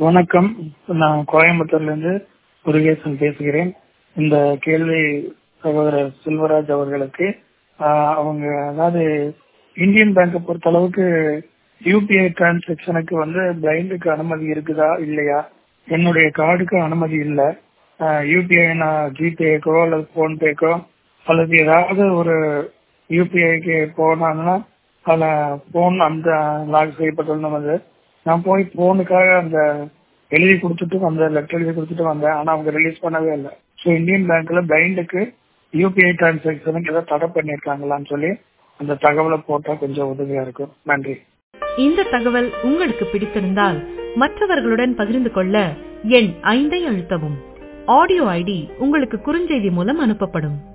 வணக்கம் நான் கோயம்புத்தூர்ல இருந்து முருகேசன் பேசுகிறேன் இந்த கேள்வி சகோதரர் செல்வராஜ் அவர்களுக்கு ஆஹ் அவங்க அதாவது இந்தியன் பேங்கை பொறுத்த அளவுக்கு யூபிஐ டிரான்சாக்சனுக்கு வந்து பிளைண்டுக்கு அனுமதி இருக்குதா இல்லையா என்னுடைய கார்டுக்கு அனுமதி இல்லை யூபிஐ நான் ஜிபேக்கோ அல்லது போன்பேக்கோ அல்லது ஏதாவது ஒரு யூபிஐக்கு போனாங்கன்னா அதில் போன் அந்த லாக் செய்யப்பட்டுள்ளது நான் போய் போனுக்காக அந்த எழுதி கொடுத்துட்டு வந்தேன் லெட்டர் எழுதி கொடுத்துட்டு வந்தேன் ஆனா அவங்க ரிலீஸ் பண்ணவே இல்லை ஸோ இந்தியன் பேங்க்ல பிளைண்டுக்கு யூபிஐ டிரான்சாக்சனுக்கு ஏதாவது தடை பண்ணிருக்காங்களான்னு சொல்லி அந்த தகவலை போட்டா கொஞ்சம் உதவியா இருக்கும் நன்றி இந்த தகவல் உங்களுக்கு பிடித்திருந்தால் மற்றவர்களுடன் பகிர்ந்து கொள்ள எண் ஐந்தை அழுத்தவும் ஆடியோ ஐடி உங்களுக்கு குறுஞ்செய்தி மூலம் அனுப்பப்படும்